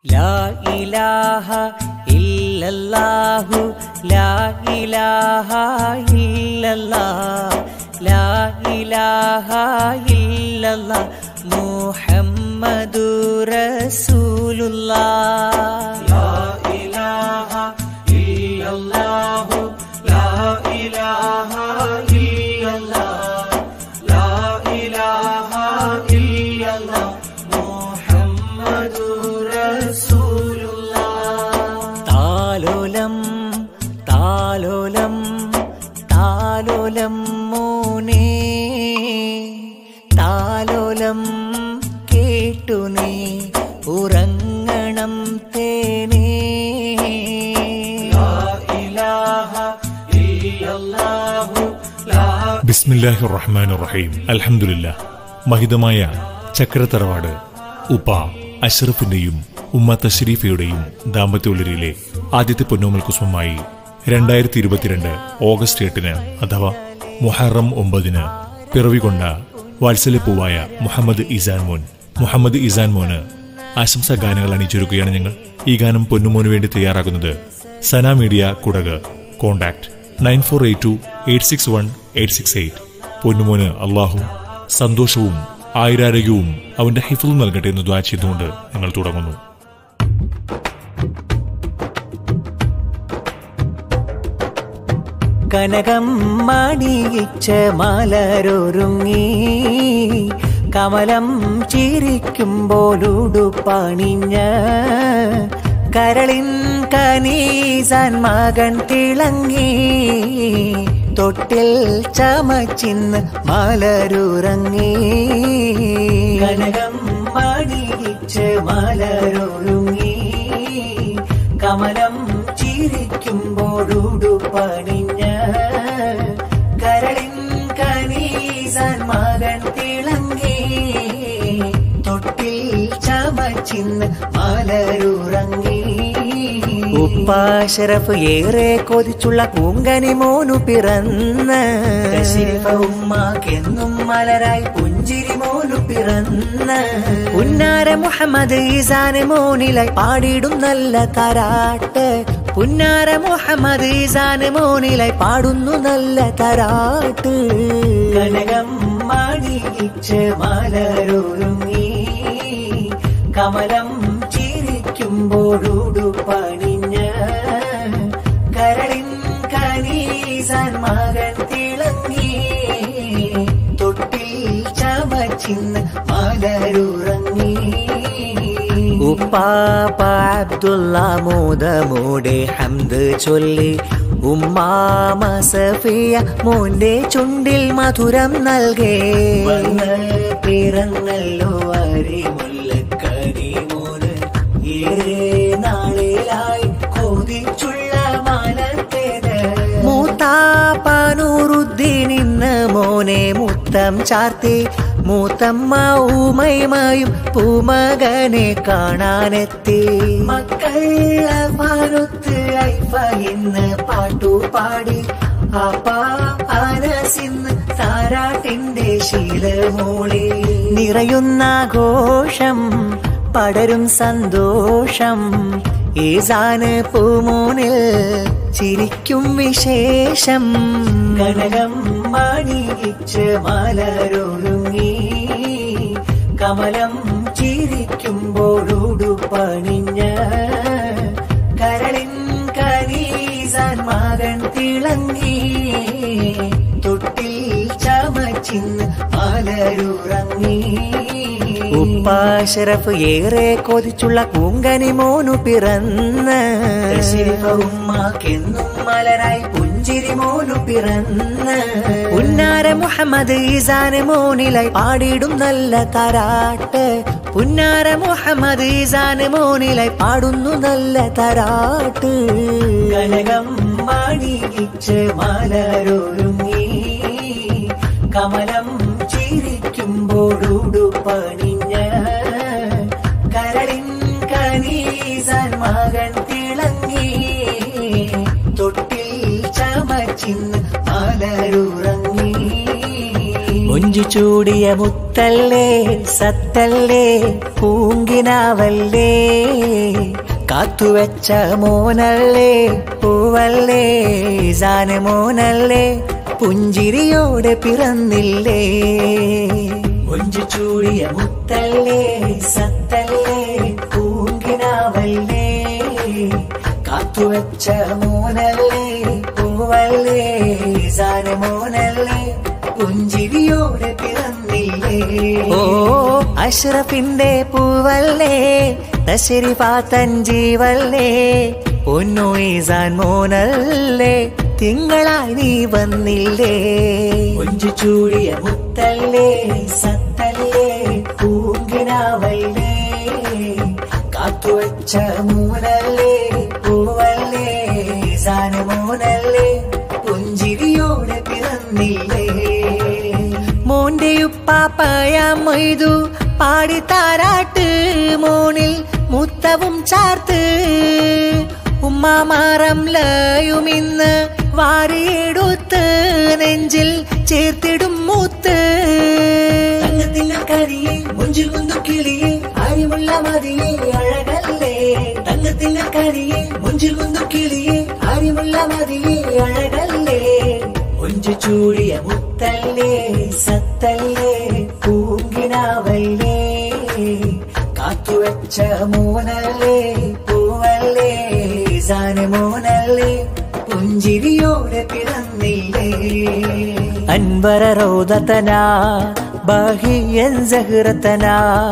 لا إله إلا الله لا إله إلا الله لا إله إلا الله محمد رسول الله لا إله إلا الله لا إله إلا الله لا إله إلا الله محمد رسول الله താലോലം താലോലം താലോലം മോനെ താലോലം കേട്ടു നീ ഉറങ്ങണം തേനേ ലാ ഇലാഹ ഇല്ലല്ലാഹു ലാ ബിസ്മില്ലാഹി റഹ്മാൻ റഹീം അൽഹംദുലില്ല മഹിതമായ ചക്രത്തറവാട് ഉപ്പ അഷ്റഫിന്റെയും ഉമ്മ തഷരീഫയുടെയും ദാമ്പത്യോളരിയിലെ ആദ്യത്തെ പൊന്നോമൽ കുസുമമായി രണ്ടായിരത്തി ഇരുപത്തിരണ്ട് ഓഗസ്റ്റ് എട്ടിന് അഥവാ മുഹറം ഒമ്പതിന് പിറവികൊണ്ട വാത്സല്യപ്പൂവായ മുഹമ്മദ് ഇസാൻ മോൻ മുഹമ്മദ് ഇസാൻ മോന് ആശംസാ ഗാനങ്ങൾ അണിച്ചൊരുക്കുകയാണ് ഞങ്ങൾ ഈ ഗാനം പൊന്നുമോന് വേണ്ടി തയ്യാറാക്കുന്നത് Sana media Kodagu contact nine four eight two eight six one eight six eight പൊന്നുമോന് അള്ളാഹു സന്തോഷവും ആയുരാരോഗ്യവും അവന്റെ ഹിഫും നൽകട്ടെ എന്ന് ദ്വാ ചെയ്തുകൊണ്ട് ഞങ്ങൾ തുടങ്ങുന്നു കനകം മണിയിച്ച മലരൊരുങ്ങി കമലം ചിരിക്കുമ്പോലുടുപ്പണിഞ്ഞ കരളിൻ കനീസാൻ മകൻ തിളങ്ങി തൊട്ടിൽ ചമച്ചിന്ന് മലരുറങ്ങി കനകം മണിയിച്ച് മലരൊരുങ്ങി കമലം ചിരിക്കുമ്പോഴുടു പണിഞ്ഞ കരളിൻ കനീസാൻ മകൻ തിളങ്ങി തൊട്ടിൽ ചമച്ചിന്ന് മലരുറങ്ങി ഉപ്പാശരഫ് ഏറെ കൊതിച്ചുള്ള പൂങ്കനി മോനു പിറന്ന് ഉമ്മാക്കെന്നും മലരായി പുഞ്ചിരി മോനു പിറന്ന് പുന്നാര മുഹമ്മദ് ഈസാന് മോനിലായി പാടിയിടും നല്ല തരാട്ട് പുന്നാര മുഹമ്മദ് ഈസാന് മോനിലായി പാടുന്നു നല്ല തരാട്ട് കനകം മണിയിച്ച് മലരൊരുങ്ങി കമലം ചിരിക്കുമ്പോഴുടു പണിഞ്ഞ കരളിൻ കനീസാൻ മകൻ തിളങ്ങി തൊട്ടിൽ ചമച്ചിന്ന് മലരുറങ്ങി ഉപ്പാപ്പ അബ്ദുള്ള മോദമോടെ ഹംദ് ചൊല്ലി ഉമ്മാമ സഫിയ മോന്റെ ചുണ്ടിൽ മധുരം നൽകേ പിറന്നല്ലോ അരിമുല്ലക്കരി മോന് ഏറെ നാളിലായി കൊതിച്ചുള്ള മാനത്തേത് മൂത്താപ്പാനൂറുദ്ദീൻ ഇന്ന് മോനെ മുത്തം ചാർത്തി മൂത്തമ്മ ഊമയുമായും പൂമകനെ കാണാനെത്തി മക്കൾ ഭാരത്ത് ഐഫ ഇന്ന് പാട്ടു പാടി ആപ്പാ ആനസിന്ന് താരാട്ടിന്റെ ശീലമോളി നിറയുന്ന ഘോഷം പടരും സന്തോഷം ഈസാന് പൂമോനിൽ ചിരിക്കും വിശേഷം കനകം മണിയിച്ച് മലരൊരുങ്ങി കമലം ചിരിക്കുമ്പോഴുടു പണിഞ്ഞ കരളിൻ കനീസാൻ മകൻ തിളങ്ങി തൊട്ടിൽ ചമച്ചിന്ന് മലരുറങ്ങി ഉപ്പാശരഫ് ഏറെ കൊതിച്ചുള്ള പൂങ്കനി മോനു പിറന്ന് ഉമ്മാക്കെന്നും മലരായി പുഞ്ചിരി മോനു പിറന്ന് പുന്നാര മുഹമ്മദ് ഈസാന് മോനിലായി പാടിയിടും നല്ല തരാട്ട് പുന്നാര മുഹമ്മദ് ഈസാന് മോനിലായി പാടുന്നു നല്ല തരാട്ട് കനകം മണിയിച്ച് മലരൊരുങ്ങി കമലം ചിരിക്കുമ്പോഴുടു പണിഞ്ഞ കരളിൻ കനീസാൻ മകൻ തിളങ്ങി തൊട്ടിൽ ചമച്ചിന്ന് മലരുറങ്ങി മൊഞ്ചു ചൂടിയ മുത്തല്ലേ സത്തല്ലേ പൂങ്കിനാവല്ലേ കാത്തുവെച്ച മോനല്ലേ പൂവല്ലേ ജാന മോനല്ലേ പുഞ്ചിരിയോടെ പിറന്നില്ലേ മൊഞ്ചു ചൂടിയ മുത്തല്ലേ സത്തല്ലേ പൂങ്കിനാവല്ലേ കാത്തുവെച്ച മോനല്ലേ പൂവല്ലേ ജാന മോനല്ലേ പുഞ്ചിരിയോടെ പിറന്നില്ലേ ഓ അഷ്റഫിന്റെ പൂവല്ലേ തശരിഫാത്തൻ ജീവല്ലേ പൊന്നു ഈസാൻ മോനല്ലേ തിങ്കളായി നീ വന്നില്ലേ കൊഞ്ചു ചൂടിയ മുത്തല്ലേ സത്തല്ലേ പൂങ്കിനാവല്ലേ കാത്തുവച്ച മൂനല്ലേ പൂവല്ലേ ഈസാൻ മോനല്ലേ പുഞ്ചിരിയോടെ പിറന്നില്ലേ മോന്റെ ഉപ്പാപ്പയ മൊയ്തു പാടി താരാട്ട് മോണിൽ മുത്തവും ചാർത്ത് ഉമ്മാമാറം ലയുമിന്ന് വാരിയെടുത്ത് നെഞ്ചിൽ ചേർത്തിടും മൂത്ത് തങ്കത്തിന്ന കരിയെ മുഞ്ചിൽ മുന്തു കിളിയെ ആര്യമുള്ള മതിയെ അഴകല്ലേ തങ്കത്തിന്ന കരിയെ മുഞ്ചിൽ മുന്തു കിളിയെ ആര്യമുള്ള മതിയെ അഴകല്ലേ ഒഞ്ചു ചൂടിയ മുത്തല്ലേ സത്തല്ലേ പൂങ്കിനാവല്ലേ കാത്തുവെച്ച മോനല്ലേ പൂവല്ലേ സാന മോനല്ലേ പുഞ്ചിരിയോടെ പിറന്നില്ലേ അൻവര റോദത്തന ബാഹിയൻ സഹ്റത്തന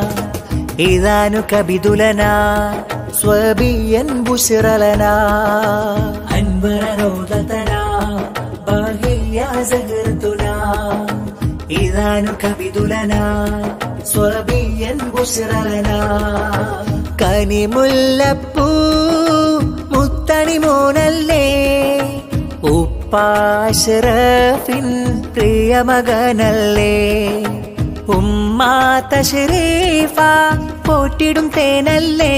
ഇതാനു കബിതുലന സ്വബിയൻ ബുഷിറലന അൻവര റോദത്തന ബാഹിയ സഹ്റത്തുന ഇതാനു കബിതുലന സ്വബിയൻ ബുഷിറലന കനിമുല്ലപ്പൂ മുത്തണി മോനല്ലേ ഉപ്പാശറഫിൻ പ്രിയമകനല്ലേ ഉമ്മാത്ത ഷരീഫ പോറ്റിടും തേനല്ലേ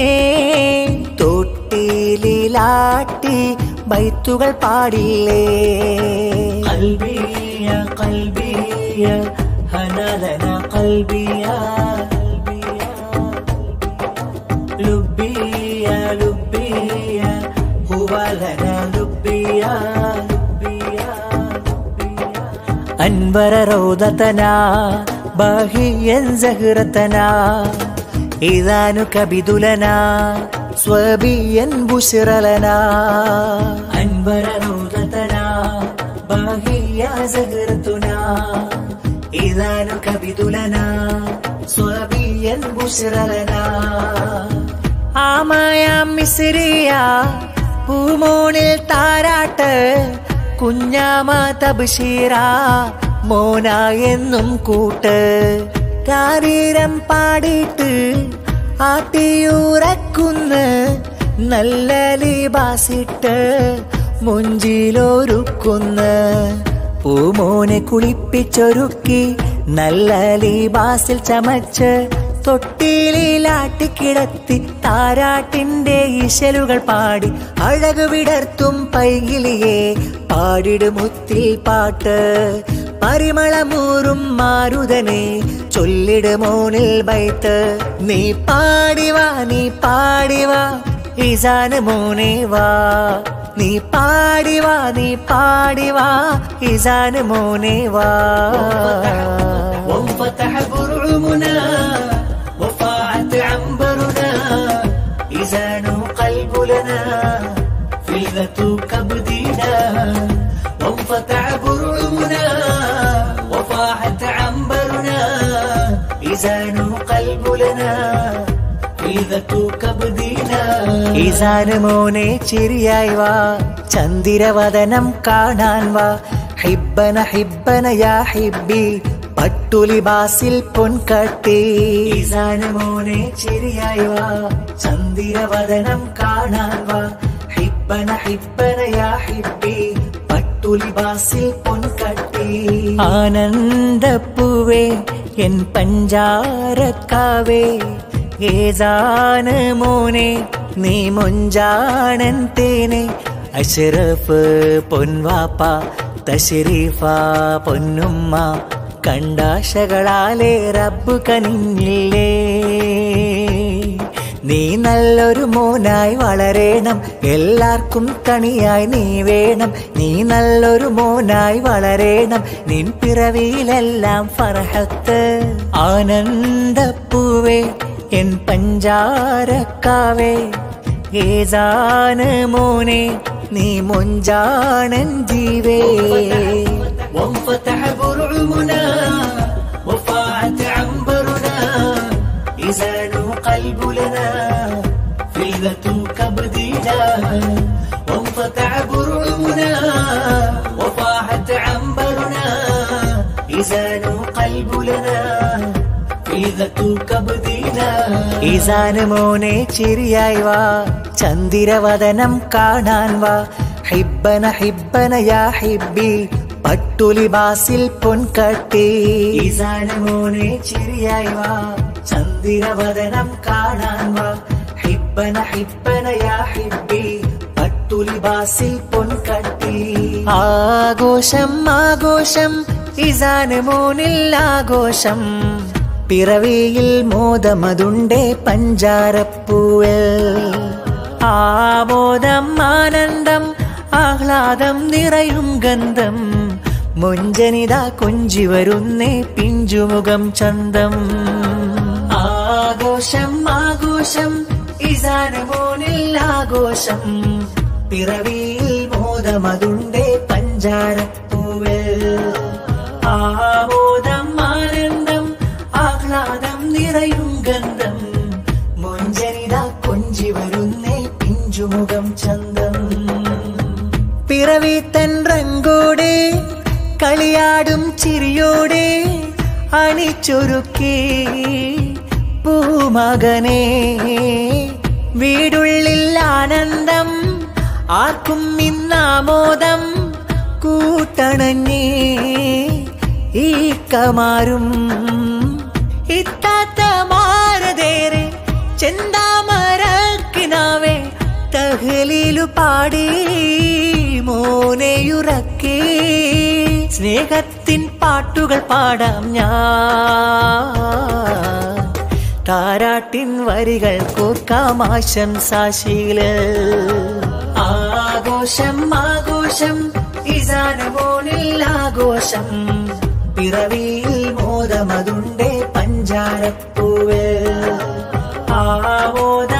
തൊട്ടിലാട്ടി ബൈത്തുകൾ പാടില്ലേ കൽബിയ കൽബിയ ഹനലന കൽബിയ لبي يا لبي يا هو لنا لبي يا لبي يا أنبر روضتنا باهيا زهرتنا إذا نكبد لنا صبيا بشر لنا أنبر روضتنا باهيا زهرتنا إذا نكبد لنا صبيا بشر لنا ആമയാം മിസ്രിയ പൂമോണിൽ താരാട്ട് കുഞ്ഞാമ തബ്ഷീറ മോന എന്നും കൂട്ട് കാരീരം പാടിയിട്ട് ആട്ടിയൂറക്കുന്ന് നല്ല ലിബാസിട്ട് മുഞ്ചിലൊരുക്കുന്ന് പൂമോനെ കുളിപ്പിച്ചൊരുക്കി നല്ല ലിബാസിൽ ചമച്ച് തൊട്ടിലാട്ടിക്കിടത്തി താരാട്ടിന്റെ ഈശലുകൾ പാടി അഴകു വിടർത്തും പൈകിളിയെ പാടിടുമുത്തിൽ പാട്ട് പരിമളമൂറും മാരുതനെ ചൊല്ലിട് മോനിൽ ബൈത്ത് നീ പാടിവാ നീ പാടിവാ ഇസാന് മോനെ വാ നീ പാടിവാ നീ പാടിവാ ഇസാന് മോനെ വാ وانفتح برعمنا وفاعت عنبرنا إذان قلب لنا فلذة كبدنا وانفتح برعمنا وفاحت عنبرنا إذان قلب لنا ഫീദത്തു കബ്ദീന. ഈസാന് മോനെ ചിരിയായി വാ ചന്ദിരവദനം കാണാൻ വാ ഹിബ്ബന ഹിബ്ബന യാ ഹിബ്ബി പട്ടുലിബാസിൽ പൊൻകട്ടി ഈസാന് മോനെ ചിരിയായി വാ ചന്ദിരവദനം കാണാൻ വാ ഹിബ്ബന ഹിബ്ബന യാ ഹിബ്ബി പട്ടുലിബാസിൽ പൊൻകട്ടി ആനന്ദപ്പൂവേ എൻ പഞ്ചാരക്കാവേ ഏതാന് മോനെ നീ മൊഞ്ചാണൻ തേനെ അഷറഫ് പൊൻവാപ്പ തഷരീഫ പൊന്നുമ്മ കണ്ടാശകളാലേ റബ്ബ് കനിഞ്ഞില്ലേ നീ നല്ലൊരു മോനായി വളരേണം എല്ലാവർക്കും കണിയായി നീ വേണം നീ നല്ലൊരു മോനായി വളരേണം നിൻ പിറവിയിലെല്ലാം ഫർഹത്ത് ആനന്ദപ്പൂവേ എൻ പഞ്ചാരക്കാവേ ഏതാന് മോനെ നീ മൊഞ്ചാണൻ ജീവേ وانفتح برعمنا وفاعت عنبرنا إذا قلب لنا فلذة كبدنا وانفتح برعمنا وفاحت عنبرنا إذا قلب لنا فلذة كبدنا إذا മോനെ ചിരിയായി വാ ചന്ദിരവദനം കാണാൻ വാ ഹിബ്ബന ഹിബ്ബന യാ ഹിബ്ബി പട്ടുലിബാസിൽ പൊൻകട്ടി ഇസാന മോനെ ചിരിയായി വാ ചന്ദിരവദനം കാണാൻ വാ ഹിബ്ബന ഹിബ്ബന യാ ഹിബ്ബി പട്ടുലിബാസിൽ പൊൻകട്ടി ആഘോഷം ആഘോഷം ഇസാന മോനിൽ ആഘോഷം പിറവിയിൽ മോദമതുണ്ടേ പഞ്ചാരപ്പൂവൽ ആമോദം ആനന്ദം ആഹ്ലാദം നിറയും ഗന്ധം മുഞ്ചനിത കൊഞ്ചി വരുന്നേ പിഞ്ചുമുഖം ചന്തം ആഘോഷം ആഘോഷം ഇസാന മോനിൽ ആഘോഷം പിറവിയിൽ മോദമതുണ്ടേ പഞ്ചാരപ്പൂവൽ ആമോദം ആനന്ദം ആഹ്ലാദം നിറയും ഗന്ധം മുഞ്ചരിത കൊഞ്ചി വരുന്നേ പിഞ്ചുമുഖം ചന്തം പിറവി തൻ റങ്കോടെ കളിയാടും ചിരിയോടെ അണിച്ചൊരുക്കി പൂമകനെ വീടുള്ളിൽ ആനന്ദം ആർക്കും ഇന്നാമോദം കൂട്ടണഞ്ഞേ ഈ കമാരും ഇത്താത്ത മാരതേറെ ചെന്താമരക്കിനാവേ തഹലിലു പാടി മോനെയുറക്കി സ്നേഹത്തിൻ പാട്ടുകൾ പാടാം ഞാൻ താരാട്ടിൻ വരികൾ കോർക്കാം ആശംസാശീല ആഘോഷം ആഘോഷം ഇസാന മോനിൽ ആഘോഷം പിറവിയിൽ മോദമതുണ്ടേ പഞ്ചാരപ്പൂവൽ ആമോദ